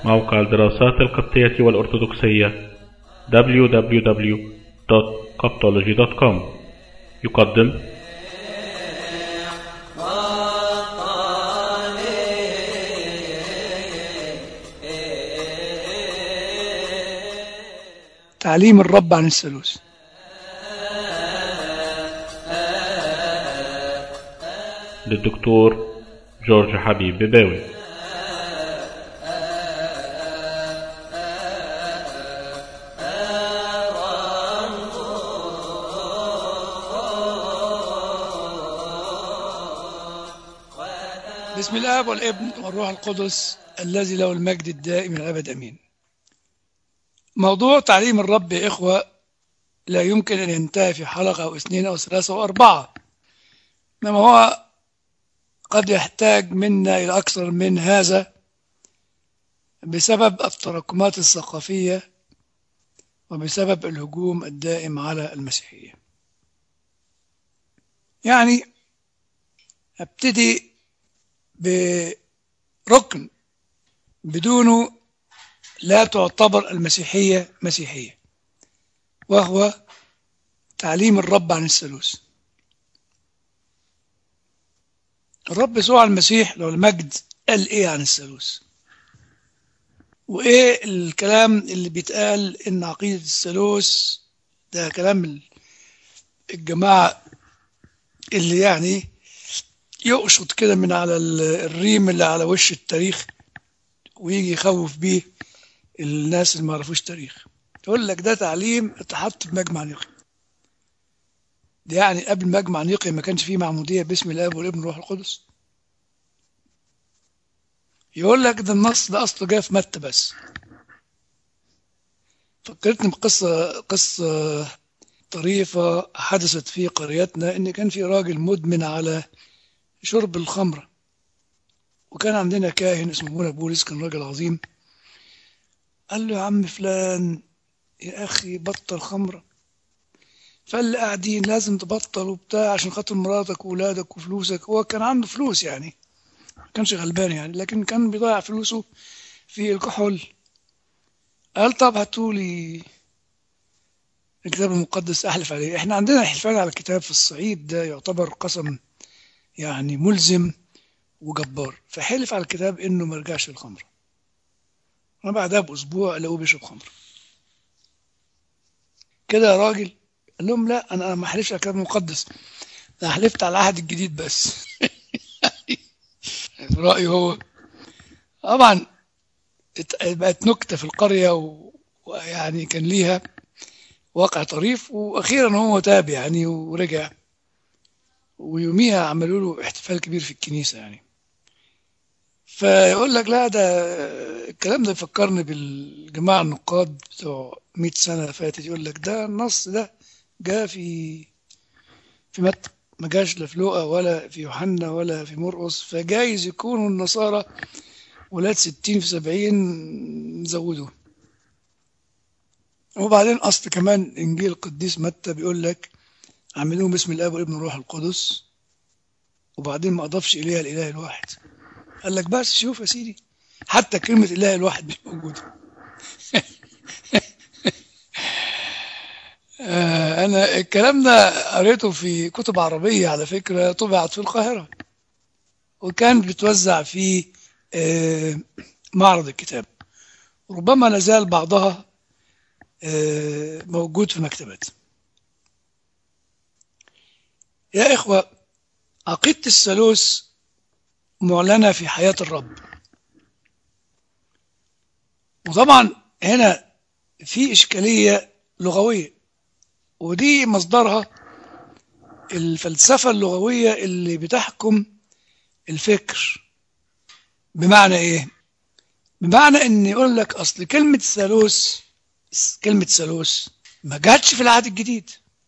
موقع الدراسات القبطية والأرثوذكسية www.coptology.com يقدم تعليم الرب عن الثالوث للدكتور جورج حبيب بباوي بسم الاب والابن والروح القدس الذي له المجد الدائم الى الابد امين موضوع تعليم الرب يا اخوه لا يمكن ان ينتهي في حلقه او اثنين او ثلاثه او اربعه انما هو قد يحتاج منا الى اكثر من هذا بسبب التراكمات الثقافيه وبسبب الهجوم الدائم على المسيحيه يعني ابتدي بركن بدونه لا تعتبر المسيحية مسيحية وهو تعليم الرب عن الثالوث الرب يسوع المسيح لو المجد قال ايه عن الثالوث وايه الكلام اللي بيتقال ان عقيدة الثالوث ده كلام الجماعة اللي يعني يقشط كده من على الريم اللي على وش التاريخ ويجي يخوف بيه الناس اللي ما يعرفوش تاريخ يقول لك ده تعليم اتحط في مجمع نيقي ده يعني قبل مجمع نيقي ما كانش فيه معمودية باسم الاب والابن والروح القدس يقول لك ده النص ده اصله جاي في متى بس فكرتني بقصة قصة طريفة حدثت في قريتنا ان كان في راجل مدمن على شرب الخمرة وكان عندنا كاهن اسمه مولا بولس كان راجل عظيم قال له يا عم فلان يا أخي بطل خمرة فاللي قاعدين لازم تبطل وبتاع عشان خاطر مراتك وولادك وفلوسك هو كان عنده فلوس يعني ما كانش غلبان يعني لكن كان بيضيع فلوسه في الكحول قال طب هاتولي الكتاب المقدس أحلف عليه احنا عندنا حلفان على الكتاب في الصعيد ده يعتبر قسم يعني ملزم وجبار فحلف على الكتاب انه ما رجعش الخمر انا بعدها باسبوع لقوه بيشرب خمر كده يا راجل قال لهم لا انا ما احلفش على الكتاب المقدس انا حلفت على العهد الجديد بس في رايي هو طبعا بقت نكته في القريه ويعني كان ليها واقع طريف واخيرا هو تاب يعني ورجع ويوميها عملوا له احتفال كبير في الكنيسة يعني فيقول لك لا ده الكلام ده يفكرني بالجماعة النقاد بتوع 100 سنة فاتت يقول لك ده النص ده جاء في في متى ما جاش لا في لوقا ولا في يوحنا ولا في مرقس فجايز يكونوا النصارى ولاد 60 في 70 زودوه وبعدين اصل كمان انجيل القديس متى بيقول لك عملوه باسم الاب والابن والروح القدس وبعدين ما اضافش اليها الاله الواحد قال لك بس شوف يا سيدي حتى كلمه الاله الواحد مش موجوده انا الكلام ده قريته في كتب عربيه على فكره طبعت في القاهره وكان بتوزع في معرض الكتاب ربما لازال بعضها موجود في المكتبات يا إخوة عقيدة الثالوث معلنة في حياة الرب وطبعا هنا في إشكالية لغوية ودي مصدرها الفلسفة اللغوية اللي بتحكم الفكر بمعنى إيه؟ بمعنى إن يقول لك أصل كلمة ثالوث كلمة ثالوث ما جاتش في العهد الجديد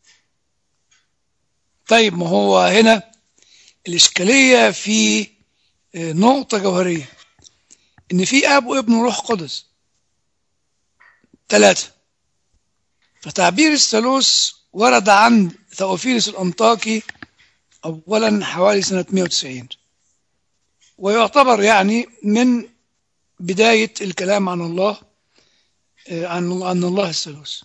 طيب ما هو هنا الإشكالية في نقطة جوهرية إن في أب وابن وروح قدس ثلاثة فتعبير الثالوث ورد عند ثوفيلس الأنطاكي أولا حوالي سنة 190 ويعتبر يعني من بداية الكلام عن الله عن عن الله الثالوث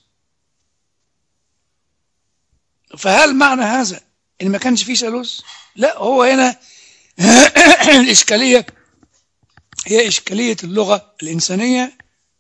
فهل معنى هذا ان ما كانش فيه ثالوث لا هو هنا الاشكاليه هي اشكاليه اللغه الانسانيه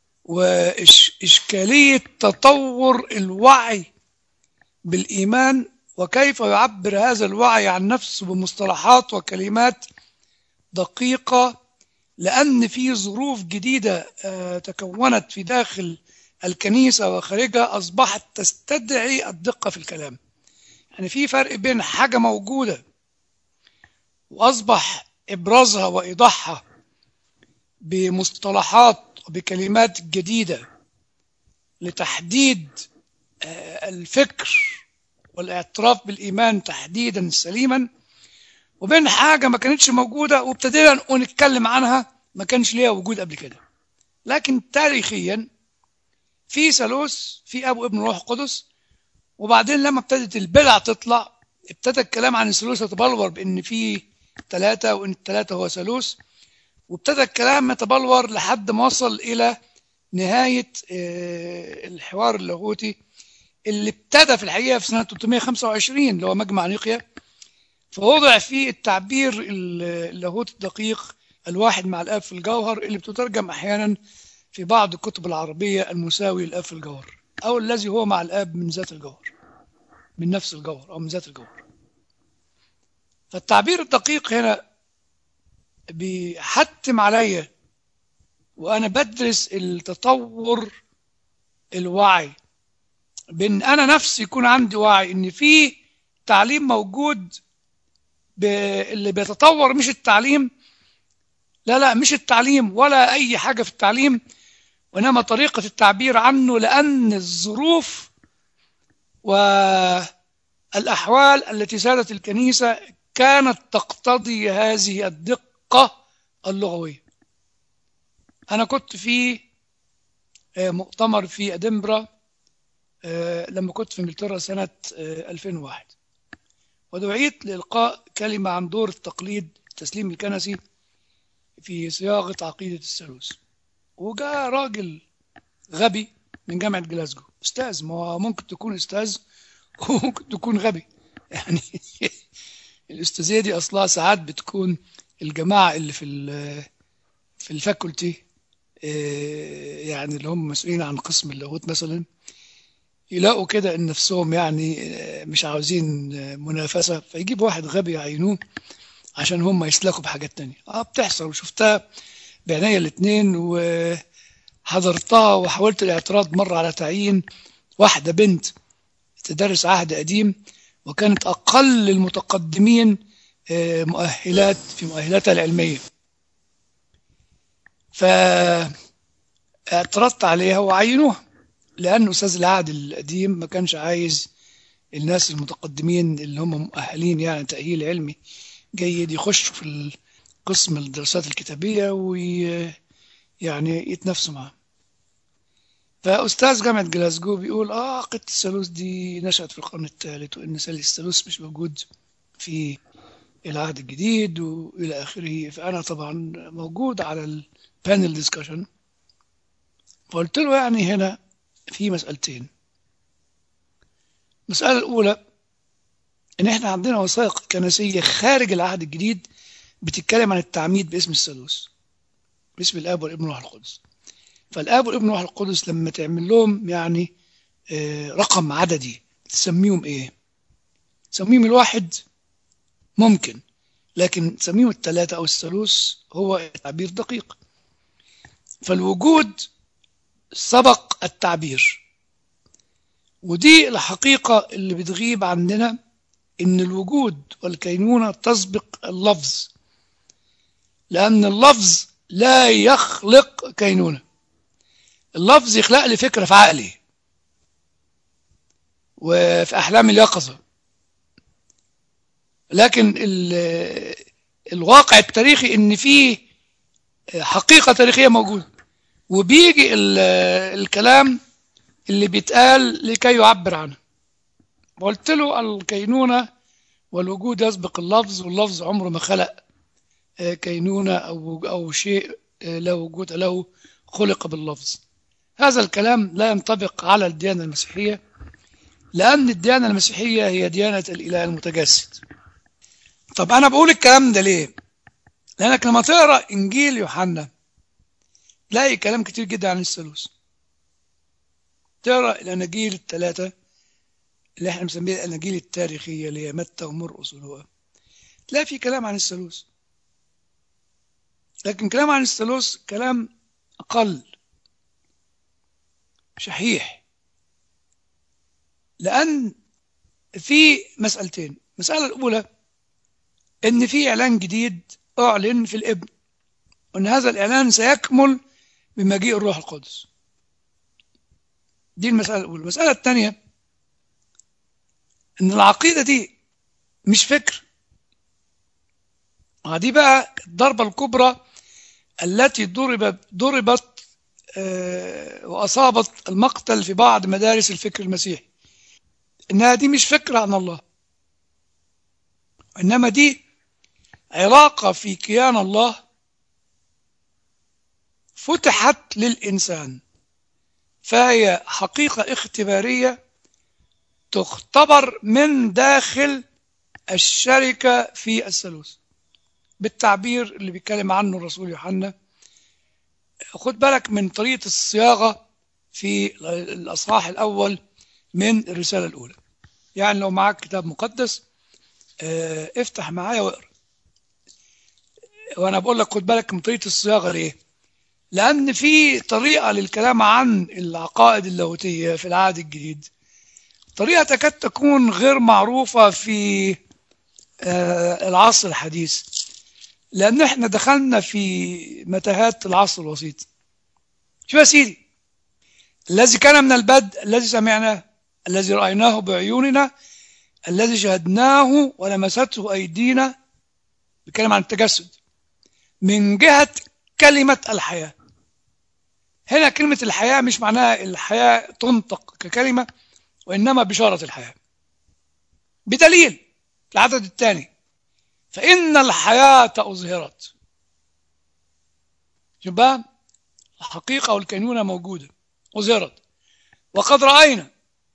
واشكاليه تطور الوعي بالايمان وكيف يعبر هذا الوعي عن نفسه بمصطلحات وكلمات دقيقه لان في ظروف جديده تكونت في داخل الكنيسه وخارجها اصبحت تستدعي الدقه في الكلام يعني في فرق بين حاجة موجودة وأصبح إبرازها وإيضاحها بمصطلحات وبكلمات جديدة لتحديد الفكر والاعتراف بالإيمان تحديدا سليما وبين حاجة ما كانتش موجودة وابتدينا نتكلم عنها ما كانش ليها وجود قبل كده لكن تاريخيا في ثالوث في أبو ابن روح القدس وبعدين لما ابتدت البدع تطلع ابتدى الكلام عن الثالوث يتبلور بان في ثلاثه وان الثلاثه هو ثالوث وابتدى الكلام يتبلور لحد ما وصل الى نهايه الحوار اللاهوتي اللي ابتدى في الحقيقه في سنه 325 اللي هو مجمع نيقيا فوضع فيه التعبير اللاهوتي الدقيق الواحد مع الاب في الجوهر اللي بتترجم احيانا في بعض الكتب العربيه المساوي للاب في الجوهر أو الذي هو مع الآب من ذات الجوهر من نفس الجوهر أو من ذات الجوهر فالتعبير الدقيق هنا بيحتم عليا وأنا بدرس التطور الوعي بأن أنا نفسي يكون عندي وعي إن في تعليم موجود اللي بيتطور مش التعليم لا لا مش التعليم ولا أي حاجة في التعليم وإنما طريقة التعبير عنه لأن الظروف والأحوال التي سادت الكنيسة كانت تقتضي هذه الدقة اللغوية أنا كنت في مؤتمر في أدنبرا لما كنت في إنجلترا سنة 2001 ودعيت لإلقاء كلمة عن دور التقليد التسليم الكنسي في صياغة عقيدة الثالوث وجاء راجل غبي من جامعة جلاسجو أستاذ ما هو ممكن تكون أستاذ وممكن تكون غبي يعني الأستاذية دي أصلها ساعات بتكون الجماعة اللي في في الفاكولتي يعني اللي هم مسؤولين عن قسم اللاهوت مثلا يلاقوا كده ان نفسهم يعني مش عاوزين منافسة فيجيب واحد غبي يعينوه عشان هم يسلكوا بحاجات تانية اه بتحصل وشفتها بعينيا الاثنين وحضرتها وحاولت الاعتراض مرة على تعيين واحدة بنت تدرس عهد قديم وكانت أقل المتقدمين مؤهلات في مؤهلاتها العلمية فاعترضت عليها وعينوها لأن أستاذ العهد القديم ما كانش عايز الناس المتقدمين اللي هم مؤهلين يعني تأهيل علمي جيد يخشوا في قسم الدراسات الكتابية ويعني يتنافسوا معاه فأستاذ جامعة جلاسجو بيقول آه عقيدة الثالوث دي نشأت في القرن الثالث وإن الثالوث مش موجود في العهد الجديد وإلى آخره فأنا طبعا موجود على البانل ديسكشن فقلت له يعني هنا في مسألتين المسألة الأولى إن إحنا عندنا وثائق كنسية خارج العهد الجديد بتتكلم عن التعميد باسم الثالوث باسم الاب والابن والروح القدس فالاب والابن والروح القدس لما تعمل لهم يعني رقم عددي تسميهم ايه تسميهم الواحد ممكن لكن تسميهم الثلاثة أو الثالوث هو تعبير دقيق فالوجود سبق التعبير ودي الحقيقة اللي بتغيب عندنا إن الوجود والكينونة تسبق اللفظ لأن اللفظ لا يخلق كينونة اللفظ يخلق لي فكرة في عقلي وفي أحلام اليقظة لكن الواقع التاريخي إن فيه حقيقة تاريخية موجودة وبيجي الكلام اللي بيتقال لكي يعبر عنه وقلت له الكينونة والوجود يسبق اللفظ واللفظ عمره ما خلق كينونة أو, أو شيء لا وجود له خلق باللفظ هذا الكلام لا ينطبق على الديانة المسيحية لأن الديانة المسيحية هي ديانة الإله المتجسد طب أنا بقول الكلام ده ليه لأنك لما تقرأ إنجيل يوحنا تلاقي كلام كتير جدا عن الثالوث تقرأ الأناجيل الثلاثة اللي احنا مسميها الأناجيل التاريخية اللي هي متى ومرقس ولوقا تلاقي في كلام عن الثالوث لكن كلام عن الثالوث كلام أقل شحيح لأن في مسألتين المسألة الأولى إن في إعلان جديد أعلن في الابن وأن هذا الإعلان سيكمل بمجيء الروح القدس دي المسألة الأولى المسألة الثانية إن العقيدة دي مش فكر دي بقى الضربة الكبرى التي ضربت ضربت وأصابت المقتل في بعض مدارس الفكر المسيحي إنها دي مش فكرة عن الله إنما دي علاقة في كيان الله فتحت للإنسان فهي حقيقة اختبارية تختبر من داخل الشركة في الثالوث بالتعبير اللي بيتكلم عنه الرسول يوحنا خد بالك من طريقة الصياغة في الأصحاح الأول من الرسالة الأولى يعني لو معاك كتاب مقدس اه افتح معايا واقرا وانا بقول لك خد بالك من طريقة الصياغة ليه لأن في طريقة للكلام عن العقائد اللاهوتية في العهد الجديد طريقة تكاد تكون غير معروفة في اه العصر الحديث لأن احنا دخلنا في متاهات العصر الوسيط شو يا سيدي الذي كان من البدء الذي سمعناه الذي رأيناه بعيوننا الذي شهدناه ولمسته أيدينا بيتكلم عن التجسد من جهة كلمة الحياة هنا كلمة الحياة مش معناها الحياة تنطق ككلمة وإنما بشارة الحياة بدليل العدد الثاني فإن الحياة أظهرت شباب الحقيقة والكينونة موجودة أظهرت وقد رأينا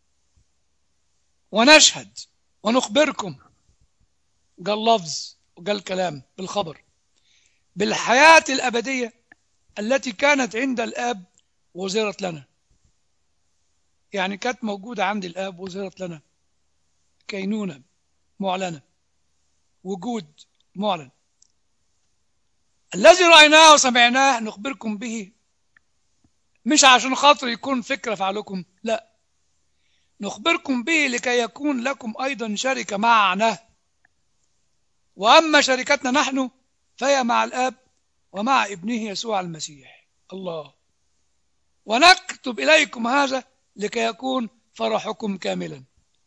ونشهد ونخبركم قال لفظ وقال كلام بالخبر بالحياة الأبدية التي كانت عند الآب وزرت لنا يعني كانت موجودة عند الآب وزرت لنا كينونة معلنة وجود معلن الذي رأيناه وسمعناه نخبركم به مش عشان خاطر يكون فكرة في عقلكم لا نخبركم به لكي يكون لكم أيضا شركة معنا وأما شركتنا نحن فهي مع الآب ومع ابنه يسوع المسيح الله ونكتب إليكم هذا لكي يكون فرحكم كاملا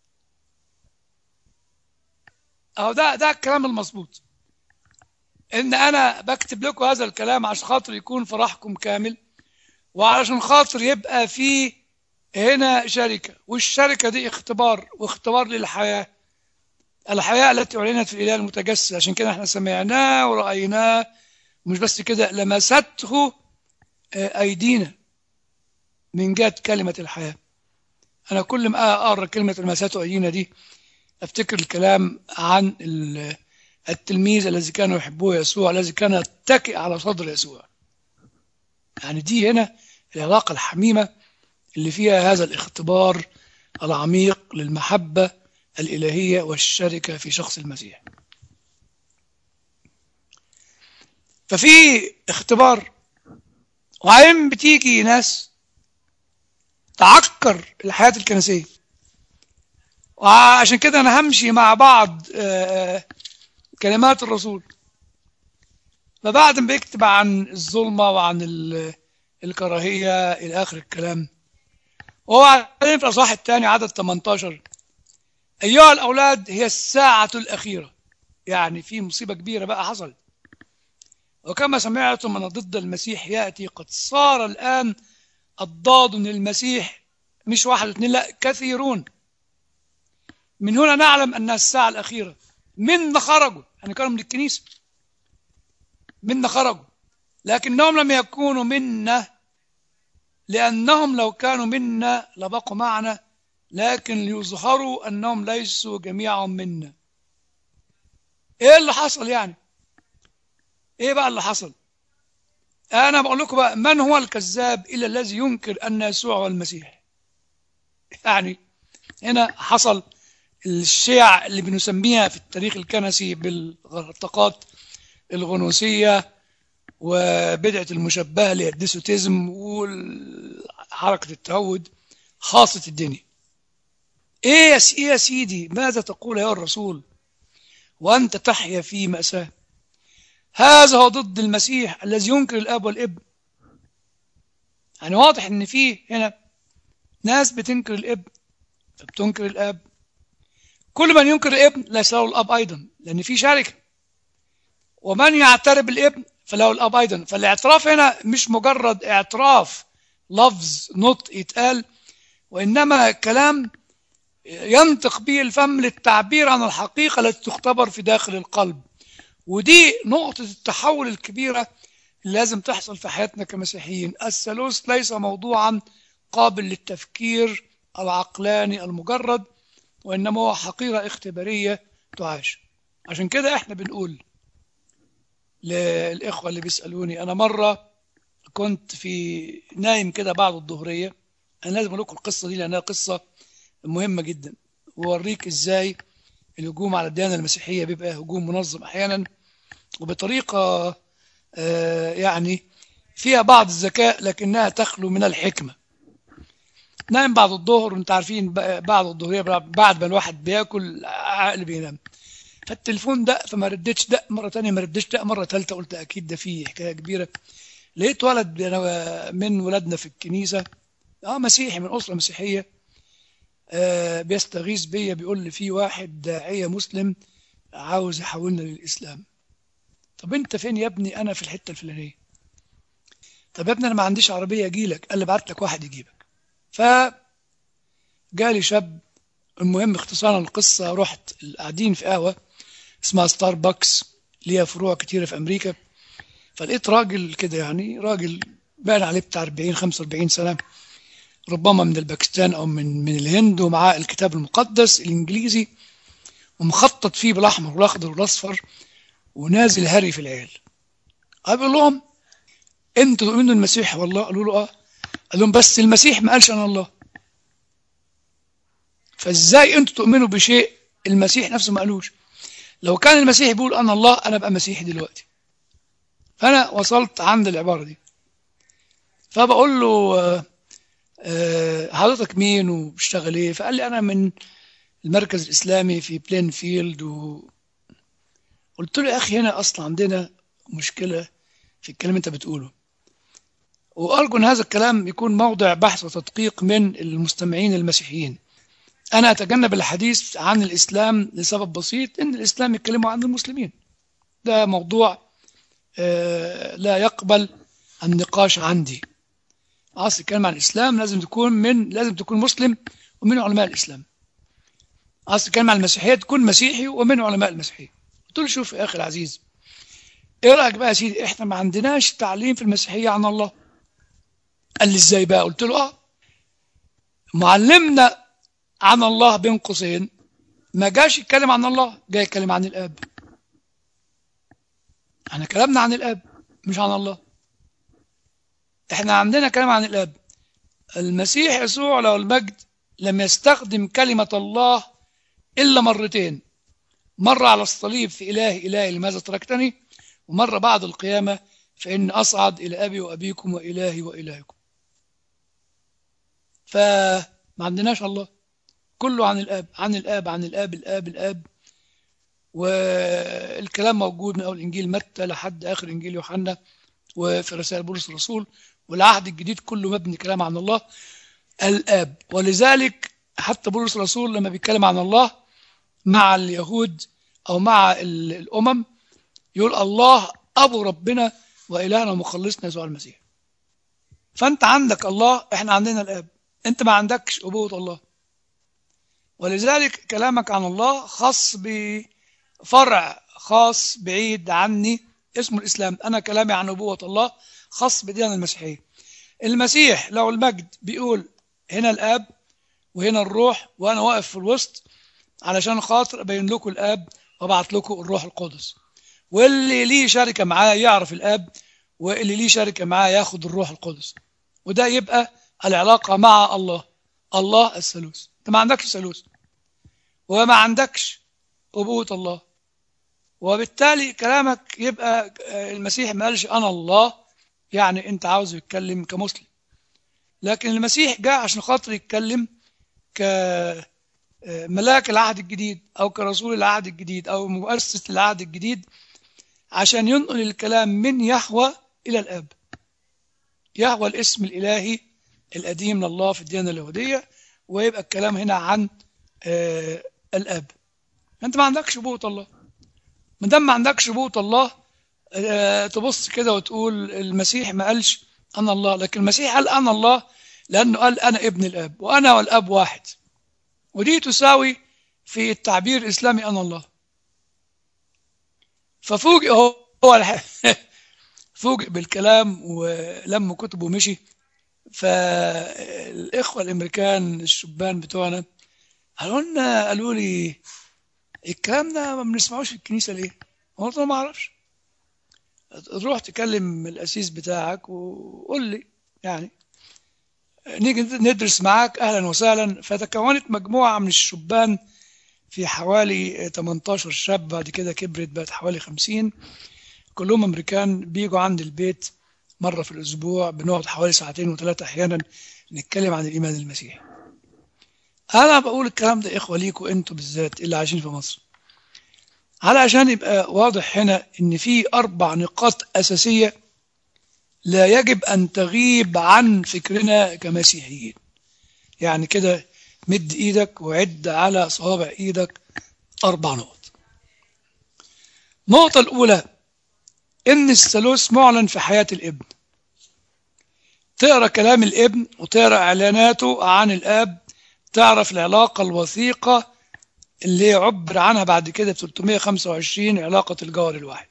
أهو ده ده الكلام المظبوط إن أنا بكتب لكم هذا الكلام عشان خاطر يكون فرحكم كامل وعشان خاطر يبقى في هنا شركة والشركة دي اختبار واختبار للحياة الحياة التي أعلنت في الإله المتجسد عشان كده احنا سمعناه ورأيناه مش بس كده لمسته أيدينا من جهة كلمة الحياة أنا كل ما أقرأ كلمة لمسته أيدينا دي أفتكر الكلام عن التلميذ الذي كانوا يحبوه يسوع الذي كان يتكئ على صدر يسوع يعني دي هنا العلاقة الحميمة اللي فيها هذا الاختبار العميق للمحبة الإلهية والشركة في شخص المسيح ففي اختبار وعين بتيجي ناس تعكر الحياة الكنسية وعشان كده أنا همشي مع بعض كلمات الرسول فبعد ما بيكتب عن الظلمة وعن الكراهية إلى آخر الكلام وهو في الأصحاح الثاني عدد 18 أيها الأولاد هي الساعة الأخيرة يعني في مصيبة كبيرة بقى حصلت وكما سمعتم من ضد المسيح يأتي قد صار الآن الضاد من المسيح مش واحد اثنين لا كثيرون من هنا نعلم أنها الساعة الأخيرة منا خرجوا يعني كانوا من الكنيسة منا خرجوا لكنهم لم يكونوا منا لأنهم لو كانوا منا لبقوا معنا لكن ليظهروا أنهم ليسوا جميعهم منا إيه اللي حصل يعني إيه بقى اللي حصل أنا بقول لكم بقى من هو الكذاب إلا الذي ينكر أن يسوع هو المسيح يعني هنا حصل الشيع اللي بنسميها في التاريخ الكنسي بالغرطقات الغنوسية وبدعة المشبهة اللي هي الديسوتيزم وحركة التهود خاصة الدنيا ايه يا س- إيه يا سيدي ماذا تقول يا الرسول وأنت تحيا في مأساة هذا هو ضد المسيح الذي ينكر الأب والابن يعني واضح ان في هنا ناس بتنكر الابن فبتنكر الاب كل من ينكر الابن ليس له الاب ايضا لان في شركه ومن يعترف بالابن فله الاب ايضا فالاعتراف هنا مش مجرد اعتراف لفظ نطق يتقال وانما كلام ينطق به الفم للتعبير عن الحقيقه التي تختبر في داخل القلب ودي نقطه التحول الكبيره اللي لازم تحصل في حياتنا كمسيحيين الثالوث ليس موضوعا قابل للتفكير العقلاني المجرد وإنما هو حقيقة اختبارية تعاش عشان كده احنا بنقول للإخوة اللي بيسألوني أنا مرة كنت في نايم كده بعد الظهرية أنا لازم أقول لكم القصة دي لأنها قصة مهمة جدا ووريك إزاي الهجوم على الديانة المسيحية بيبقى هجوم منظم أحيانا وبطريقة آه، يعني فيها بعض الذكاء لكنها تخلو من الحكمة نايم بعد الظهر وانت عارفين بقى بعد الظهرية بعد ما الواحد بياكل عقل بينام فالتليفون دق فما ردتش دق مرة تانية ما ردتش دق مرة تالتة قلت أكيد ده فيه حكاية كبيرة لقيت ولد أنا من ولادنا في الكنيسة اه مسيحي من أسرة مسيحية آه بيستغيث بيا بيقول لي في واحد داعية مسلم عاوز يحولنا للإسلام طب انت فين يا ابني انا في الحته الفلانيه طب يا ابني انا ما عنديش عربيه اجي لك قال لي بعت لك واحد يجيبك ف جالي شاب المهم اختصارا القصه رحت قاعدين في قهوه اسمها ستاربكس ليها فروع كتيره في امريكا فلقيت راجل كده يعني راجل باين عليه بتاع 40 45 سنه ربما من الباكستان او من من الهند ومعاه الكتاب المقدس الانجليزي ومخطط فيه بالاحمر والاخضر والاصفر ونازل هري في العيال قال لهم انتوا تؤمنوا المسيح والله قالوا له اه قال لهم بس المسيح ما قالش انا الله فازاي انتوا تؤمنوا بشيء المسيح نفسه ما قالوش لو كان المسيح بيقول انا الله انا ابقى مسيحي دلوقتي فانا وصلت عند العباره دي فبقول له آه، آه، حضرتك مين وبتشتغل ايه فقال لي انا من المركز الاسلامي في بلين فيلد و... قلت له يا اخي هنا اصلا عندنا مشكله في الكلام اللي انت بتقوله وارجو ان هذا الكلام يكون موضع بحث وتدقيق من المستمعين المسيحيين انا اتجنب الحديث عن الاسلام لسبب بسيط ان الاسلام يتكلموا عن المسلمين ده موضوع آه، لا يقبل النقاش عندي عايز تتكلم عن الاسلام لازم تكون من لازم تكون مسلم ومن علماء الاسلام عايز تتكلم عن المسيحيه تكون مسيحي ومن علماء المسيحيه قلت له شوف يا اخي العزيز ايه رايك بقى يا سيدي احنا ما عندناش تعليم في المسيحيه عن الله قال لي ازاي بقى قلت له اه معلمنا عن الله بين قوسين ما جاش يتكلم عن الله جاي يتكلم عن الاب احنا كلامنا عن الاب مش عن الله احنا عندنا كلام عن الاب المسيح يسوع له المجد لم يستخدم كلمة الله إلا مرتين مرة على الصليب في إلهي إلهي لماذا تركتني ومرة بعد القيامة فإن أصعد إلى أبي وأبيكم وإلهي وإلهكم فما عندناش الله كله عن الآب عن الآب عن الآب الآب الآب والكلام موجود من أول إنجيل متى لحد آخر إنجيل يوحنا وفي رسائل بولس الرسول والعهد الجديد كله مبني كلام عن الله الآب ولذلك حتى بولس الرسول لما بيتكلم عن الله مع اليهود أو مع ال- الأمم يقول الله أبو ربنا وإلهنا ومخلصنا يسوع المسيح فأنت عندك الله إحنا عندنا الآب أنت ما عندكش أبوة الله ولذلك كلامك عن الله خاص بفرع خاص بعيد عني اسمه الإسلام أنا كلامي عن نبوة الله خاص بالديانة المسيحية المسيح له المجد بيقول هنا الآب وهنا الروح وأنا واقف في الوسط علشان خاطر أبين لكم الآب وأبعت لكم الروح القدس واللي ليه شركة معاه يعرف الآب واللي ليه شركة معاه ياخد الروح القدس وده يبقى العلاقة مع الله الله الثالوث انت ما عندكش ثالوث وما عندكش أبوة الله وبالتالي كلامك يبقى المسيح ما قالش أنا الله يعني أنت عاوز يتكلم كمسلم لكن المسيح جاء عشان خاطر يتكلم كملاك العهد الجديد أو كرسول العهد الجديد أو مؤسس العهد الجديد عشان ينقل الكلام من يهوى إلى الآب يهوى الاسم الإلهي القديم لله في الديانة اليهودية ويبقى الكلام هنا عن آه الآب أنت ما عندكش أبوة الله ما دام ما عندكش أبوة الله آه تبص كده وتقول المسيح ما قالش أنا الله لكن المسيح قال أنا الله لأنه قال أنا ابن الآب وأنا والآب واحد ودي تساوي في التعبير الإسلامي أنا الله ففوجئ هو فوجئ بالكلام ولما كتبه ومشي فالإخوة الأمريكان الشبان بتوعنا قالوا لنا قالوا لي الكلام ده ما بنسمعوش في الكنيسة ليه؟ قلت ما أعرفش روح تكلم الأسيس بتاعك وقول لي يعني نيجي ندرس معاك أهلا وسهلا فتكونت مجموعة من الشبان في حوالي 18 شاب بعد كده كبرت بقت حوالي 50 كلهم أمريكان بيجوا عند البيت مرة في الأسبوع بنقعد حوالي ساعتين وثلاثة أحيانا نتكلم عن الإيمان المسيحي أنا بقول الكلام ده إخوة ليكوا أنتوا بالذات اللي عايشين في مصر علشان يبقى واضح هنا إن في أربع نقاط أساسية لا يجب أن تغيب عن فكرنا كمسيحيين يعني كده مد إيدك وعد على صوابع إيدك أربع نقط النقطة الأولى إن الثالوث معلن في حياة الابن تقرأ كلام الابن وتقرأ إعلاناته عن الآب تعرف العلاقة الوثيقة اللي عبر عنها بعد كده في 325 علاقة الجوهر الواحد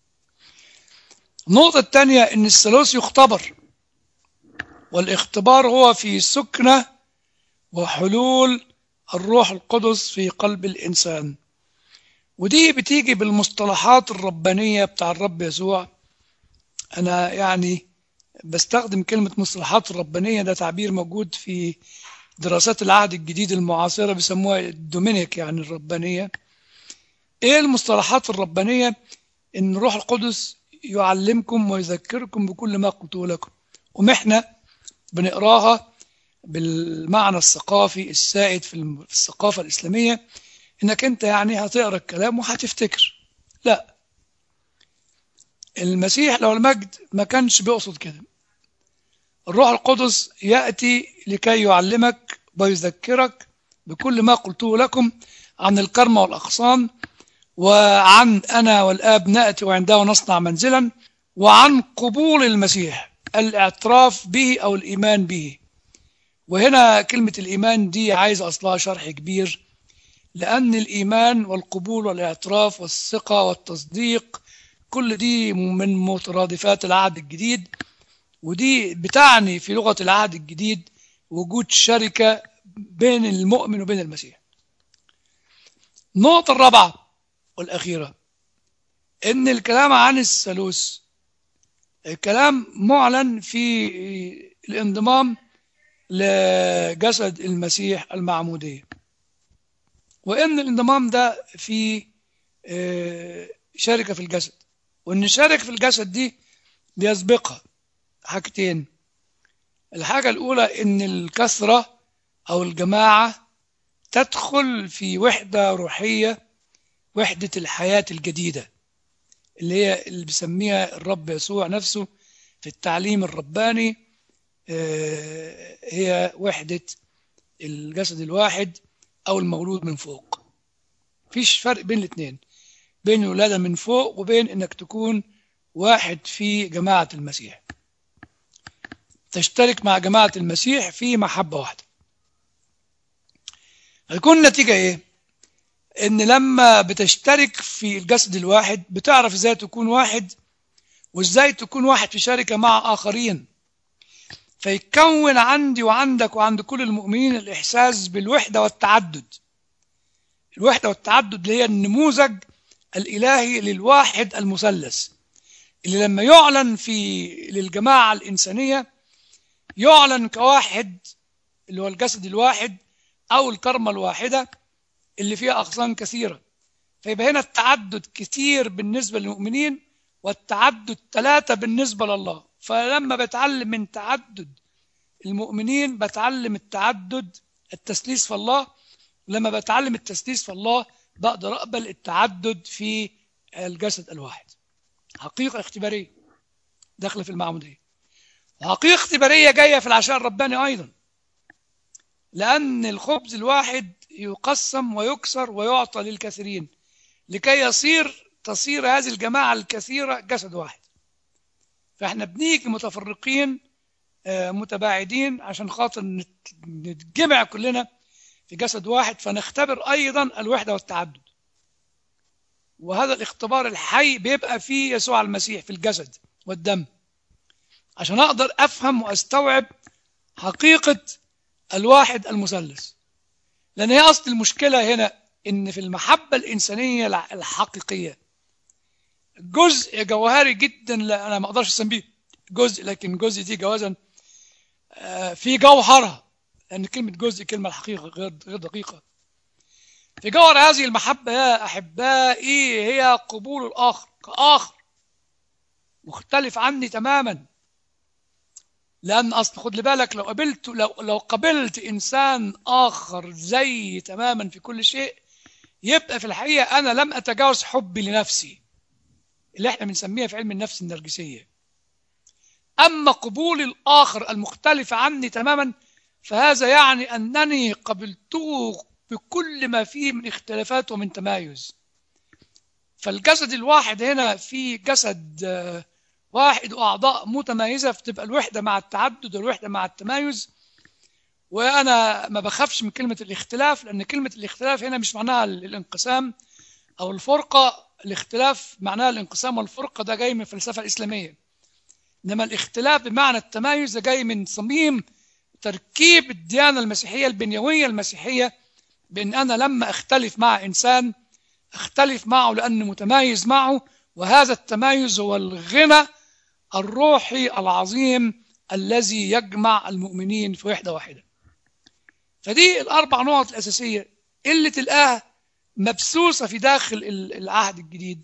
النقطة الثانية إن الثالوث يختبر والاختبار هو في سكنة وحلول الروح القدس في قلب الإنسان ودي بتيجي بالمصطلحات الربانية بتاع الرب يسوع أنا يعني بستخدم كلمة مصطلحات الربانية ده تعبير موجود في دراسات العهد الجديد المعاصرة بيسموها الدومينيك يعني الربانية إيه المصطلحات الربانية إن الروح القدس يعلمكم ويذكركم بكل ما قلته لكم ومحنا بنقراها بالمعنى الثقافي السائد في الثقافة الإسلامية إنك أنت يعني هتقرأ الكلام وهتفتكر لا المسيح لو المجد ما كانش بيقصد كده الروح القدس يأتي لكي يعلمك ويذكرك بكل ما قلته لكم عن الكرمة والأغصان وعن أنا والآب نأتي وعنده نصنع منزلا وعن قبول المسيح الاعتراف به أو الإيمان به وهنا كلمة الإيمان دي عايزة أصلها شرح كبير لأن الإيمان والقبول والاعتراف والثقة والتصديق كل دي من مترادفات العهد الجديد ودي بتعني في لغة العهد الجديد وجود شركة بين المؤمن وبين المسيح النقطة الرابعة والأخيرة إن الكلام عن الثالوث كلام معلن في الانضمام لجسد المسيح المعمودية وإن الانضمام ده في شركة في الجسد وإن الشركة في الجسد دي بيسبقها حاجتين الحاجة الأولى إن الكثرة أو الجماعة تدخل في وحدة روحية وحدة الحياة الجديدة اللي هي اللي بيسميها الرب يسوع نفسه في التعليم الرباني هي وحدة الجسد الواحد أو المولود من فوق فيش فرق بين الاثنين بين الولادة من فوق وبين إنك تكون واحد في جماعة المسيح تشترك مع جماعة المسيح في محبة واحدة هيكون النتيجة إيه؟ ان لما بتشترك في الجسد الواحد بتعرف ازاي تكون واحد وازاي تكون واحد في شركة مع آخرين فيكون عندي وعندك وعند كل المؤمنين الإحساس بالوحدة والتعدد الوحدة والتعدد اللي هي النموذج الإلهي للواحد المثلث اللي لما يعلن في للجماعة الإنسانية يعلن كواحد اللي هو الجسد الواحد أو الكرمة الواحدة اللي فيها أغصان كثيرة فيبقى هنا التعدد كتير بالنسبة للمؤمنين والتعدد ثلاثة بالنسبة لله فلما بتعلم من تعدد المؤمنين بتعلم التعدد التسليس في الله لما بتعلم التسليس في الله بقدر أقبل التعدد في الجسد الواحد حقيقة اختبارية داخلة في المعمودية وحقيقة اختبارية جاية في العشاء الرباني أيضا لأن الخبز الواحد يقسم ويكسر ويعطى للكثيرين لكي يصير تصير هذه الجماعة الكثيرة جسد واحد فاحنا بنيجي متفرقين متباعدين عشان خاطر نتجمع كلنا في جسد واحد فنختبر أيضا الوحدة والتعدد وهذا الاختبار الحي بيبقى فيه يسوع المسيح في الجسد والدم عشان أقدر أفهم وأستوعب حقيقة الواحد المثلث لأن هي أصل المشكلة هنا إن في المحبة الإنسانية الحقيقية جزء جوهري جدا لا أنا ما أقدرش أسميه جزء لكن جزء دي جوازا في جوهرها لأن كلمة جزء كلمة الحقيقة غير غير دقيقة في جوهر هذه المحبة يا أحبائي هي قبول الآخر كآخر مختلف عني تماما لأن أصل خد بالك لو قابلت لو لو قابلت إنسان آخر زي تماما في كل شيء يبقى في الحقيقة أنا لم أتجاوز حبي لنفسي اللي احنا بنسميها في علم النفس النرجسية أما قبول الآخر المختلف عني تماما فهذا يعني أنني قبلته بكل ما فيه من اختلافات ومن تمايز فالجسد الواحد هنا في جسد واحد وأعضاء متمايزة فتبقى الوحدة مع التعدد والوحدة مع التمايز وأنا ما بخافش من كلمة الاختلاف لأن كلمة الاختلاف هنا مش معناها الانقسام أو الفرقة الاختلاف معناها الانقسام والفرقة ده جاي من الفلسفة الإسلامية إنما الاختلاف بمعنى التمايز ده جاي من صميم تركيب الديانة المسيحية البنيوية المسيحية بأن أنا لما أختلف مع إنسان أختلف معه لأنه متمايز معه وهذا التمايز هو الغنى الروحي العظيم الذي يجمع المؤمنين في وحدة واحدة فدي الأربع نقط الأساسية اللي تلقاها مبسوسة في داخل العهد الجديد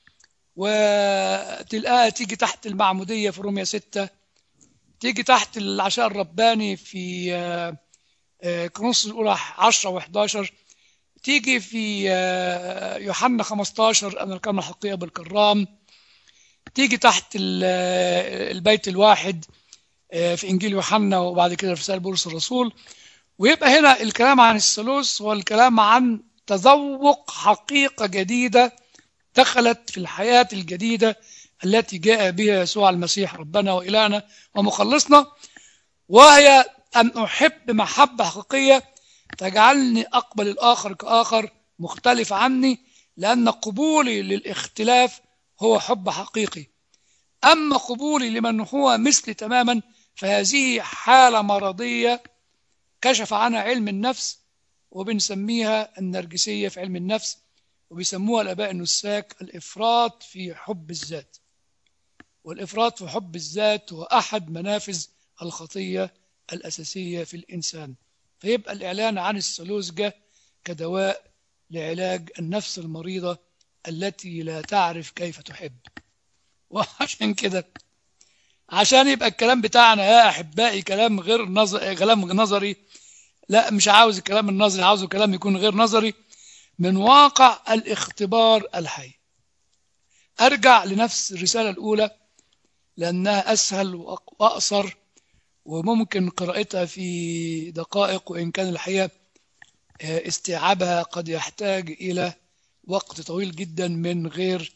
وتلقاها تيجي تحت المعمودية في رومية ستة تيجي تحت العشاء الرباني في كرونس الأولى 10 و11 تيجي في يوحنا 15 أنا الكلمة الحقيقية بالكرام تيجي تحت البيت الواحد في إنجيل يوحنا وبعد كده في رسالة بولس الرسول ويبقى هنا الكلام عن الثالوث هو الكلام عن تذوق حقيقة جديدة دخلت في الحياة الجديدة التي جاء بها يسوع المسيح ربنا وإلهنا ومخلصنا وهي أن أحب محبة حقيقية تجعلني أقبل الآخر كآخر مختلف عني لأن قبولي للاختلاف هو حب حقيقي أما قبولي لمن هو مثلي تماما فهذه حالة مرضية كشف عنها علم النفس وبنسميها النرجسية في علم النفس وبيسموها الآباء النساك الإفراط في حب الذات والإفراط في حب الذات هو أحد منافذ الخطية الأساسية في الإنسان فيبقى الإعلان عن الثالوث جه كدواء لعلاج النفس المريضة التي لا تعرف كيف تحب وعشان كده عشان يبقى الكلام بتاعنا يا أحبائي كلام غير نظري كلام نظري لا مش عاوز الكلام النظري عاوزه كلام يكون غير نظري من واقع الاختبار الحي أرجع لنفس الرسالة الأولى لأنها أسهل وأقصر وممكن قراءتها في دقائق وإن كان الحقيقة استيعابها قد يحتاج إلى وقت طويل جدا من غير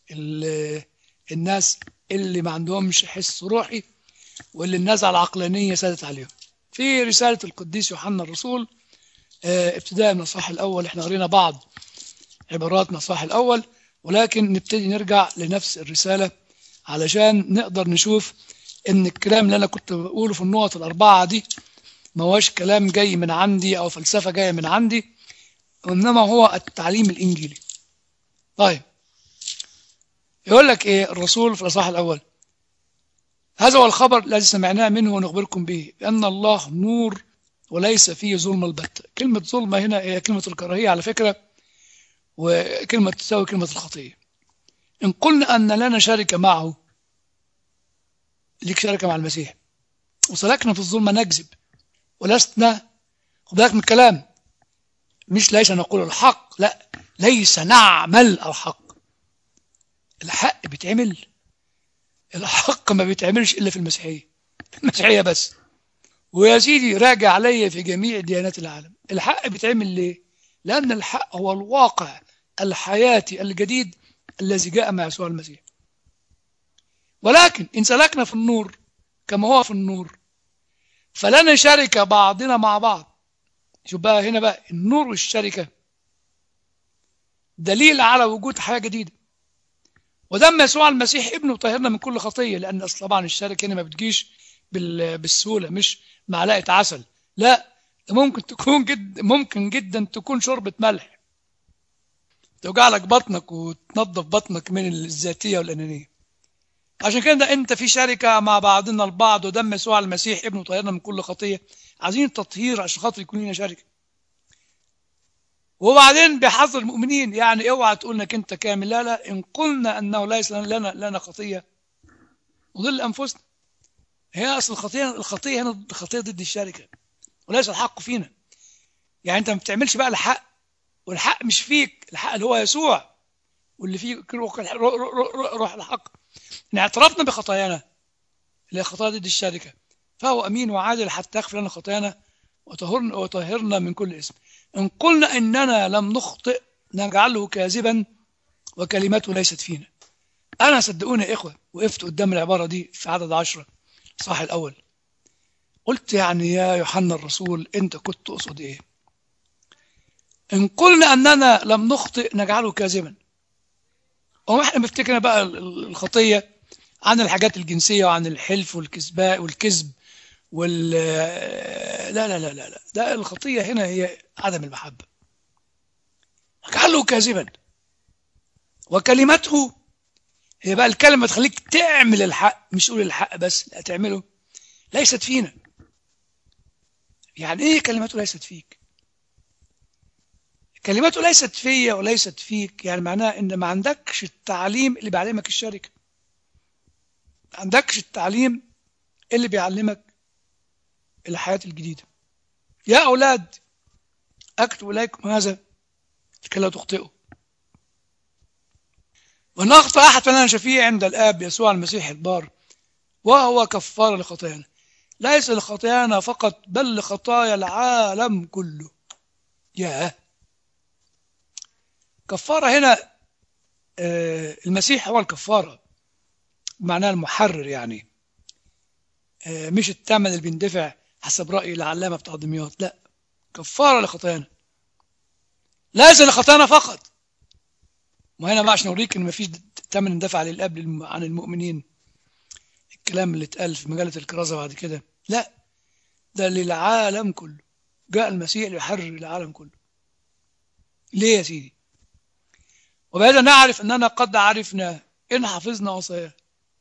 الناس اللي ما عندهمش حس روحي واللي النزعة العقلانية سادت عليهم في رسالة القديس يوحنا الرسول ابتداء من الصح الأول احنا قرينا بعض عبارات من الصح الأول ولكن نبتدي نرجع لنفس الرسالة علشان نقدر نشوف إن الكلام اللي أنا كنت بقوله في النقط الأربعة دي ما هوش كلام جاي من عندي أو فلسفة جاية من عندي وإنما هو التعليم الإنجيلي طيب يقول لك إيه الرسول في الأصحاح الأول هذا هو الخبر الذي سمعناه منه ونخبركم به بأن الله نور وليس فيه ظلم البتة كلمة ظلمة هنا هي كلمة الكراهية على فكرة وكلمة تساوي كلمة الخطية إن قلنا أن لنا شركة معه ليك شركة مع المسيح وسلكنا في الظلمة نكذب ولسنا خد بالك من الكلام مش ليس نقول الحق لا ليس نعمل الحق الحق بيتعمل الحق ما بيتعملش إلا في المسيحية المسيحية بس ويا سيدي راجع عليا في جميع ديانات العالم الحق بيتعمل ليه لأن الحق هو الواقع الحياتي الجديد الذي جاء مع يسوع المسيح ولكن إن سلكنا في النور كما هو في النور فلنا شركة بعضنا مع بعض شوف بقى هنا بقى النور والشركة دليل على وجود حياة جديدة ودم يسوع المسيح ابنه طهرنا من كل خطية لأن أصل طبعا الشركة هنا ما بتجيش بالسهولة مش معلقة عسل لا ممكن تكون جد ممكن جدا تكون شوربة ملح توجع لك بطنك وتنظف بطنك من الذاتية والأنانية عشان كده انت في شركة مع بعضنا البعض ودم يسوع المسيح ابنه طهرنا من كل خطية عايزين تطهير عشان خاطر يكون لنا شركة وبعدين بحظ المؤمنين يعني اوعى تقول انك انت كامل لا لا ان قلنا انه ليس لنا لنا خطية نضل انفسنا هي اصل الخطية الخطية هنا خطية ضد الشركة وليس الحق فينا يعني انت ما بتعملش بقى الحق والحق مش فيك الحق اللي هو يسوع واللي فيك روح, روح الحق ان اعترفنا بخطايانا اللي هي خطايا ضد الشركة فهو أمين وعادل حتى يغفر لنا خطايانا وطهرنا, وطهرنا من كل اسم إن قلنا إننا لم نخطئ نجعله كاذبا وكلمته ليست فينا أنا صدقوني يا إخوة وقفت قدام العبارة دي في عدد عشرة صح الأول قلت يعني يا يوحنا الرسول أنت كنت تقصد إيه إن قلنا أننا لم نخطئ نجعله كاذبا هو احنا بنفتكرنا بقى الخطية عن الحاجات الجنسية وعن الحلف والكذباء والكذب وال لا لا لا لا لا ده الخطية هنا هي عدم المحبة نجعله كاذبا وكلمته هي بقى الكلمة تخليك تعمل الحق مش تقول الحق بس لا تعمله ليست فينا يعني ايه كلمته ليست فيك كلمته ليست فيا وليست فيك يعني معناها ان ما عندكش التعليم اللي بيعلمك الشركة ما عندكش التعليم اللي بيعلمك الحياة الجديدة يا أولاد أكتب إليكم هذا لكي لا تخطئوا وإن أخطأ أحد فلنا شفيع عند الآب يسوع المسيح البار وهو كفار لخطايانا ليس لخطايانا فقط بل لخطايا العالم كله ياه كفارة هنا المسيح هو الكفارة معناه المحرر يعني مش الثمن اللي بيندفع حسب رأي العلامة بتاع دمياط لا كفارة لخطايانا ليس لخطايانا فقط وهنا ما عشان نوريك ان مفيش ثمن اندفع للاب عن المؤمنين الكلام اللي اتقال في مجلة الكرازة بعد كده لا ده للعالم كله جاء المسيح ليحرر العالم كله ليه يا سيدي وبهذا نعرف أننا قد عرفنا إن حفظنا وصاياه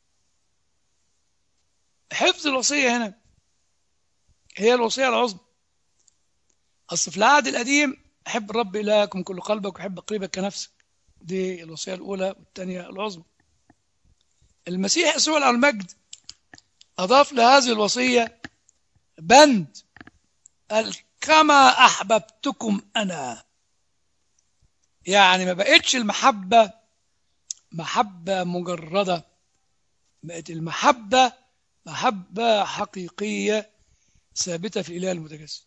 حفظ الوصية هنا هي الوصية العظمى أصل في العهد القديم أحب الرب إلهك من كل قلبك وأحب قريبك كنفسك دي الوصية الأولى والثانية العظمى المسيح يسوع على المجد أضاف لهذه الوصية بند قال كما أحببتكم أنا يعني ما بقتش المحبة محبة مجردة بقت المحبة محبة حقيقية ثابتة في الإله المتجسد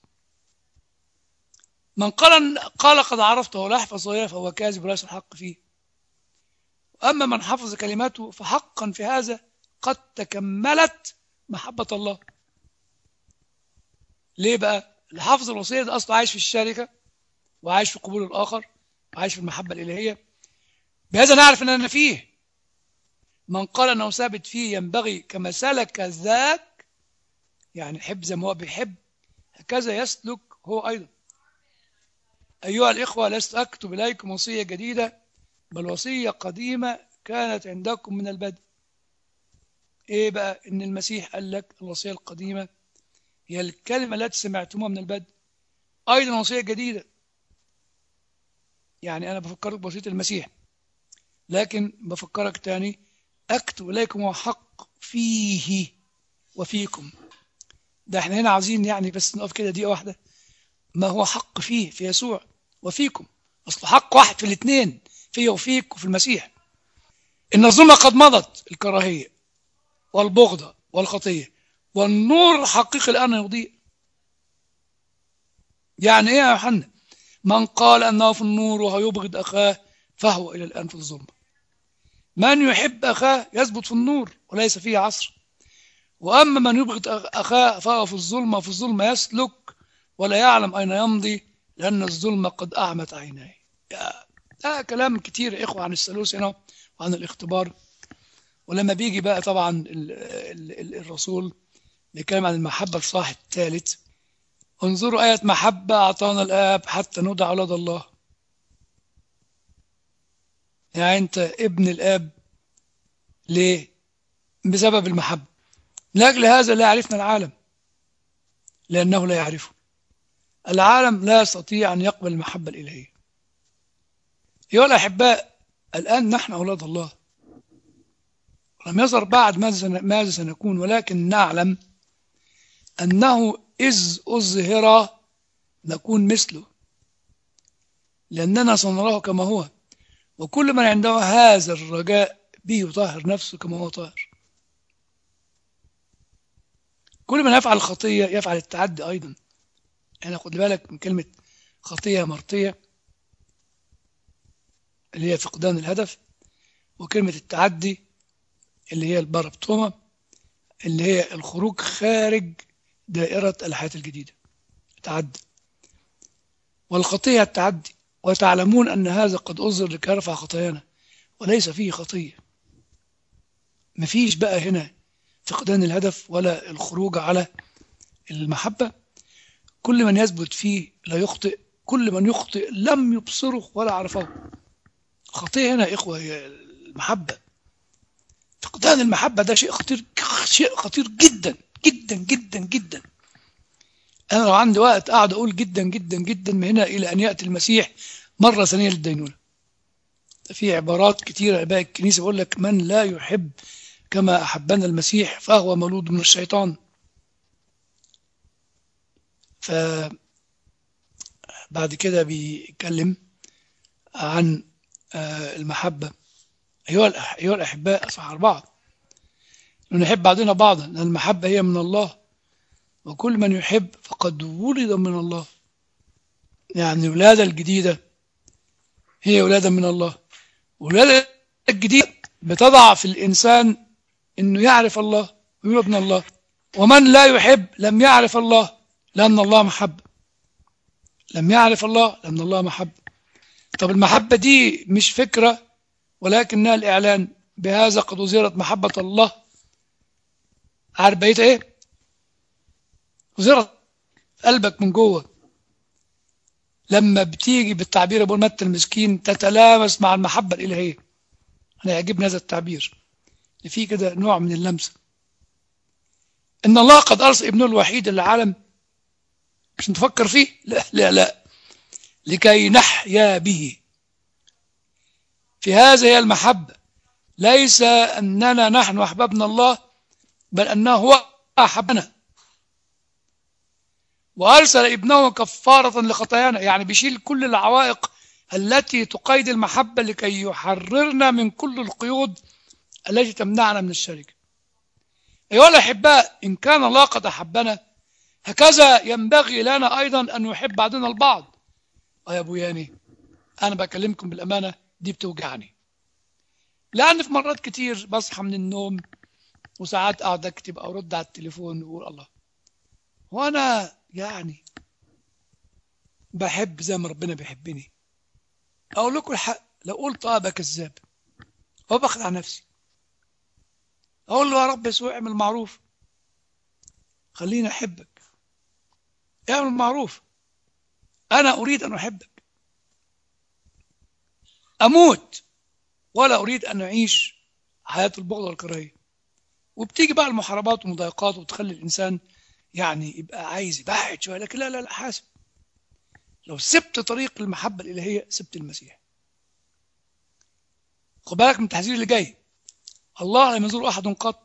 من قال قال قد عرفته ولا يحفظ وصاياه فهو كاذب وليس الحق فيه أما من حفظ كلماته فحقا في هذا قد تكملت محبة الله ليه بقى؟ اللي حافظ الوصية ده أصلا عايش في الشركة وعايش في قبول الآخر وعايش في المحبة الإلهية بهذا نعرف أننا فيه من قال أنه ثابت فيه ينبغي كما سلك ذاك يعني حب زي ما هو بيحب هكذا يسلك هو أيضا أيها الإخوة لست أكتب إليكم وصية جديدة بل وصية قديمة كانت عندكم من البدء إيه بقى إن المسيح قال لك الوصية القديمة هي الكلمة التي سمعتموها من البدء أيضا وصية جديدة يعني أنا بفكرك بوصية المسيح لكن بفكرك تاني أكتب إليكم وحق فيه وفيكم ده احنا هنا عايزين يعني بس نقف كده دقيقة واحدة ما هو حق فيه في يسوع وفيكم أصل حق واحد في الاثنين فيه وفيك وفي المسيح إن الظلمة قد مضت الكراهية والبغضة والخطية والنور الحقيقي الآن يضيء يعني إيه يا يوحنا من قال أنه في النور وهو يبغض أخاه فهو إلى الآن في الظلمة من يحب أخاه يثبت في النور وليس فيه عصر وأما من يبغض أخاه فهو في الظلمة وفي الظلمة يسلك ولا يعلم أين يمضي لأن الظلمة قد أعمت عينيه ده كلام كتير يا إخوة عن الثالوث هنا وعن الاختبار ولما بيجي بقى طبعا ال ال ال الرسول بيتكلم عن المحبة الصاح الثالث انظروا آية محبة أعطانا الآب حتى ندع أولاد الله يعني أنت ابن الآب ليه؟ بسبب المحبة لأجل هذا لا يعرفنا العالم لأنه لا يعرفه العالم لا يستطيع أن يقبل المحبة الإلهية أيها الأحباء الآن نحن أولاد الله لم يظهر بعد ماذا سنكون ولكن نعلم أنه إذ أظهر نكون مثله لأننا سنراه كما هو وكل من عنده هذا الرجاء به يطهر نفسه كما هو طاهر كل من يفعل الخطية يفعل التعدي أيضا أنا خد بالك من كلمة خطية مرطية اللي هي فقدان الهدف وكلمة التعدي اللي هي البربطومة اللي هي الخروج خارج دائرة الحياة الجديدة تعدي والخطية التعدي وتعلمون أن هذا قد أظهر لكي يرفع خطايانا وليس فيه خطية مفيش بقى هنا فقدان الهدف ولا الخروج على المحبة كل من يثبت فيه لا يخطئ كل من يخطئ لم يبصره ولا عرفه الخطية هنا يا إخوة هي المحبة فقدان المحبة ده شيء خطير شيء خطير جدا جدا جدا جدا أنا لو عندي وقت أقعد أقول جدا جدا جدا من هنا إلى أن يأتي المسيح مرة ثانية للدينونة في عبارات كتيرة أباء الكنيسة بيقول لك من لا يحب كما أحبنا المسيح فهو مولود من الشيطان ف بعد كده بيتكلم عن المحبة أيها أيها الأحباء أصح أربعة نحب بعضنا بعضا لأن المحبة هي من الله وكل من يحب فقد ولد من الله يعني الولادة الجديدة هي ولادة من الله الولادة الجديدة بتضع في الإنسان أنه يعرف الله ويولد من الله ومن لا يحب لم يعرف الله لأن الله محب لم يعرف الله لأن الله محب طب المحبة دي مش فكرة ولكنها الإعلان بهذا قد أظهرت محبة الله عارف بقيت إيه؟ أظهرت قلبك من جوه لما بتيجي بالتعبير أبو متى المسكين تتلامس مع المحبة الإلهية أنا يعجبني هذا التعبير في كده نوع من اللمسة إن الله قد أرسل ابنه الوحيد للعالم عشان تفكر فيه لا لا لا لكي نحيا به في هذا هي المحبة ليس أننا نحن أحببنا الله بل أنه هو أحبنا وأرسل ابنه كفارة لخطايانا يعني بيشيل كل العوائق التي تقيد المحبة لكي يحررنا من كل القيود التي تمنعنا من الشركة أيها الأحباء إن كان الله قد أحبنا هكذا ينبغي لنا أيضا أن يحب بعضنا البعض يا أبو ياني أنا بكلمكم بالأمانة دي بتوجعني لأن في مرات كتير بصحى من النوم وساعات أقعد أكتب أو أرد على التليفون وأقول الله وأنا يعني بحب زي ما ربنا بيحبني اقول لكم الحق لو قلت اه بقى كذاب هو بخدع نفسي اقول له يا رب يسوع اعمل معروف خليني احبك اعمل معروف انا اريد ان احبك اموت ولا اريد ان اعيش حياه البغض والكراهيه وبتيجي بقى المحاربات والمضايقات وتخلي الانسان يعني يبقى عايز يبعد شويه لكن لا لا لا حاسب لو سبت طريق المحبه الالهيه سبت المسيح خد بالك من التحذير اللي جاي الله لم يزور احد قط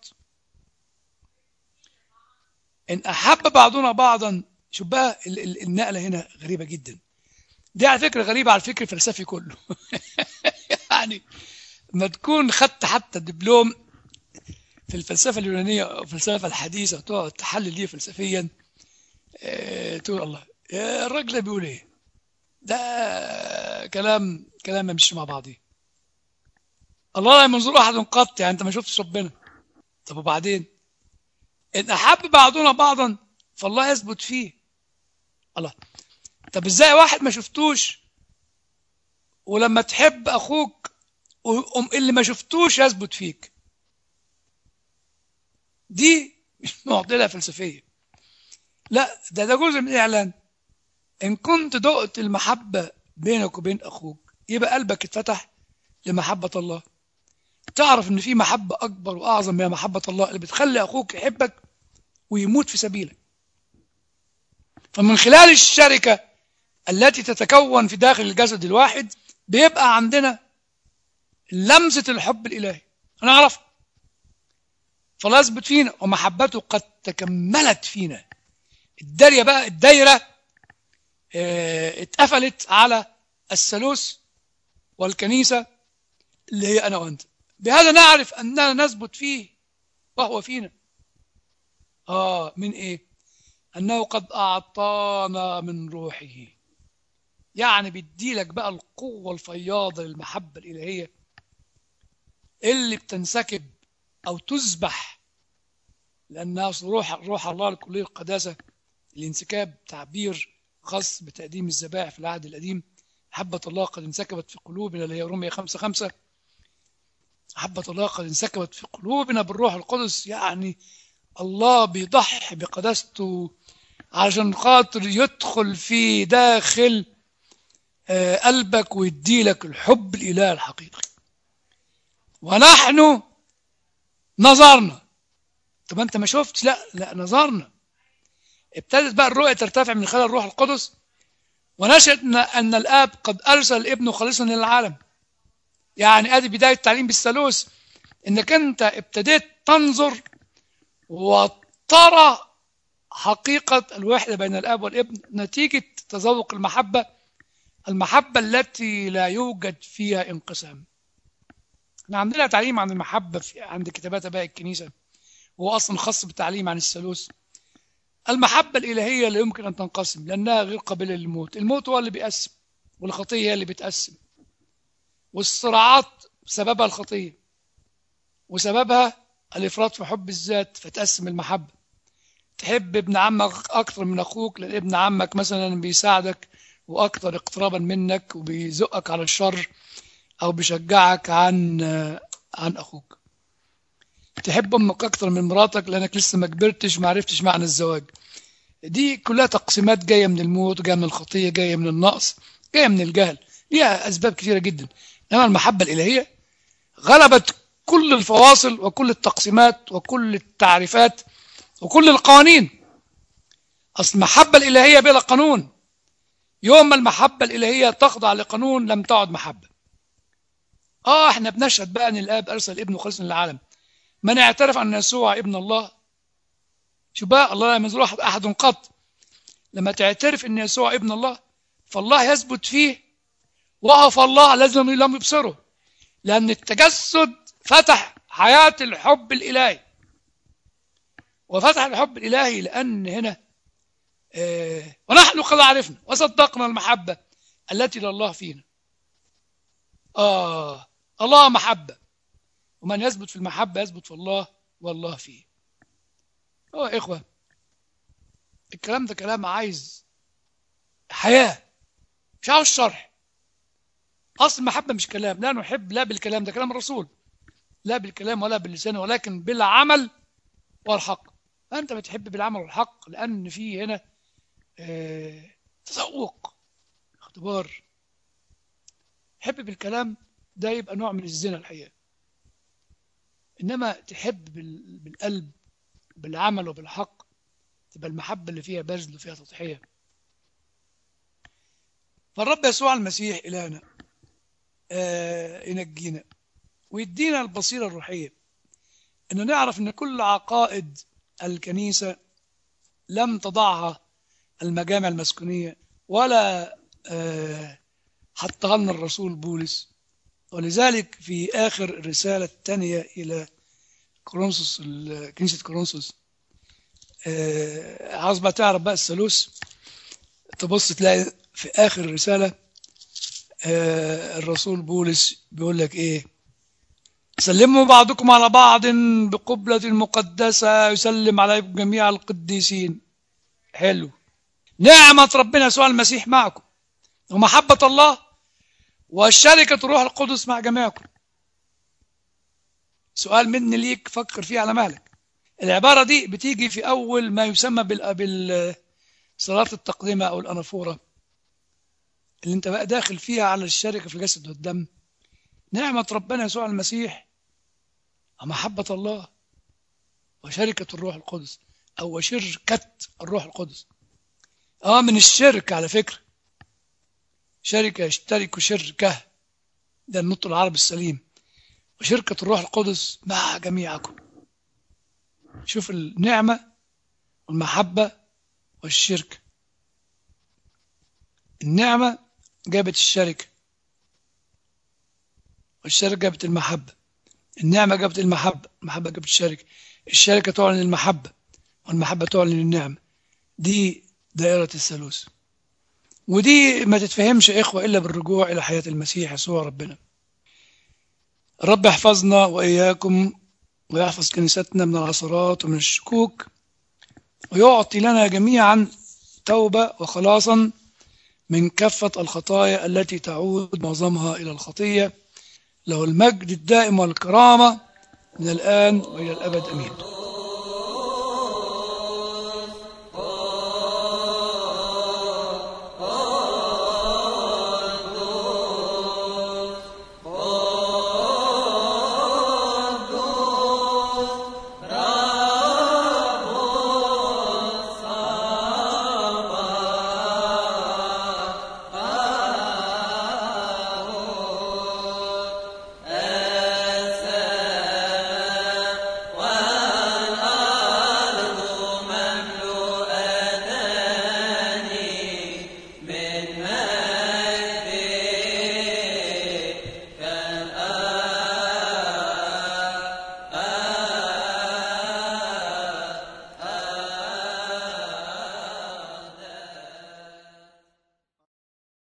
ان احب بعضنا بعضا شوف بقى ال- ال- النقله هنا غريبه جدا دي على فكره غريبه على الفكر الفلسفي كله يعني ما تكون خدت حتى دبلوم في الفلسفه اليونانيه او الفلسفه الحديثه وتقعد تحلل دي فلسفيا آه، تقول الله يا الراجل ده بيقول ايه ده كلام كلام ما مش مع بعضيه الله لا ينظر احد قط يعني انت ما شفتش ربنا طب وبعدين ان احب بعضنا بعضا فالله يثبت فيه الله طب ازاي واحد ما شفتوش ولما تحب اخوك ويقوم اللي ما شفتوش يثبت فيك دي مش معضله فلسفيه لا ده ده جزء من الاعلان ان كنت دقت المحبه بينك وبين اخوك يبقى قلبك اتفتح لمحبه الله تعرف ان في محبه اكبر واعظم من محبه الله اللي بتخلي اخوك يحبك ويموت في سبيلك فمن خلال الشركه التي تتكون في داخل الجسد الواحد بيبقى عندنا لمسه الحب الالهي انا اعرف فلا يثبت فينا ومحبته قد تكملت فينا الدايره بقى الدايره اه اتقفلت على الثالوث والكنيسه اللي هي انا وانت بهذا نعرف اننا نثبت فيه وهو فينا اه من ايه انه قد اعطانا من روحه يعني بيديلك بقى القوه الفياضه للمحبه الالهيه اللي بتنسكب او تذبح لانها روح روح الله لكليه القداسه الانسكاب تعبير خاص بتقديم الذبائح في العهد القديم محبة الله قد انسكبت في قلوبنا اللي هي رومية خمسة خمسة محبة الله قد انسكبت في قلوبنا بالروح القدس يعني الله بيضحي بقداسته عشان خاطر يدخل في داخل قلبك ويديلك الحب الإله الحقيقي ونحن نظرنا طب انت ما شفتش لا لا نظرنا ابتدت بقى الرؤية ترتفع من خلال الروح القدس ونشأنا أن الآب قد أرسل ابنه خالصا للعالم يعني ادي بداية التعليم بالثالوث انك انت ابتديت تنظر وترى حقيقة الوحدة بين الآب والابن نتيجة تذوق المحبة المحبة التي لا يوجد فيها انقسام احنا عندنا تعليم عن المحبة في عند كتابات آباء الكنيسة وهو أصلا خاص بالتعليم عن الثالوث المحبة الإلهية لا يمكن أن تنقسم لأنها غير قابلة للموت الموت هو اللي بيقسم والخطية هي اللي بتقسم والصراعات سببها الخطية وسببها الإفراط في حب الذات فتقسم المحبة تحب ابن عمك أكثر من أخوك لأن ابن عمك مثلا بيساعدك وأكثر اقترابا منك وبيزقك على الشر أو بيشجعك عن عن أخوك تحب أمك أكثر من مراتك لأنك لسه ما كبرتش ما عرفتش معنى الزواج دي كلها تقسيمات جاية من الموت جاية من الخطية جاية من النقص جاية من الجهل ليها أسباب كثيرة جدا إنما المحبة الإلهية غلبت كل الفواصل وكل التقسيمات وكل التعريفات وكل القوانين أصل المحبة الإلهية بلا قانون يوم ما المحبة الإلهية تخضع لقانون لم تعد محبة آه إحنا بنشهد بقى أن الآب أرسل ابنه خالصا للعالم من اعترف أن يسوع ابن الله شو بقى الله لم يزور أحد قط لما تعترف أن يسوع ابن الله فالله يثبت فيه وهو فالله لازم لم يبصره لأن التجسد فتح حياة الحب الإلهي وفتح الحب الإلهي لأن هنا آه ونحن قد عرفنا وصدقنا المحبة التي لله فينا آه الله محبة ومن يثبت في المحبة يثبت في الله والله فيه هو يا إخوة الكلام ده كلام عايز حياة مش عاوز شرح أصل المحبة مش كلام لا نحب لا بالكلام ده كلام الرسول لا بالكلام ولا باللسان ولكن بالعمل والحق أنت بتحب بالعمل والحق لأن في هنا آه، تذوق اختبار حب بالكلام ده يبقى نوع من الزنا الحقيقة إنما تحب بال- بالقلب بالعمل وبالحق تبقى المحبة اللي فيها بذل وفيها تضحية فالرب يسوع المسيح إلهنا آه، ينجينا ويدينا البصيرة الروحية إنه نعرف إن كل عقائد الكنيسة لم تضعها المجامع المسكونية ولا آه، حطها لنا الرسول بولس ولذلك في آخر الرسالة الثانية إلى كورنثوس ال- كنيسة كورنثوس آه، عاوز بقى تعرف بقى الثالوث تبص تلاقي في آخر الرسالة آه، الرسول بولس بيقول لك إيه سلموا بعضكم على بعض بقبلة مقدسة يسلم عليكم جميع القديسين حلو نعمة ربنا يسوع المسيح معكم ومحبة الله وشركة الروح القدس مع جميعكم سؤال مني ليك فكر فيه على مهلك العبارة دي بتيجي في أول ما يسمى بال بال- صلاة التقدمة أو الأنافورة اللي أنت بقى داخل فيها على الشركة في الجسد والدم نعمة ربنا يسوع المسيح ومحبة الله وشركة الروح القدس أو شركة الروح القدس آه من الشرك على فكرة شركة يشترك شركة ده النطق العربي السليم وشركة الروح القدس مع جميعكم شوف النعمة والمحبة والشركة النعمة جابت الشركة والشركة جابت المحبة النعمة جابت المحبة المحبة جابت الشركة الشركة تعلن المحبة والمحبة تعلن النعمة دي دائرة الثالوث ودي ما تتفهمش يا إخوة إلا بالرجوع إلى حياة المسيح يسوع ربنا الرب يحفظنا وإياكم ويحفظ كنيستنا من العثرات ومن الشكوك ويعطي لنا جميعا توبة وخلاصا من كافة الخطايا التي تعود معظمها إلى الخطية له المجد الدائم والكرامة من الآن وإلى الأبد أمين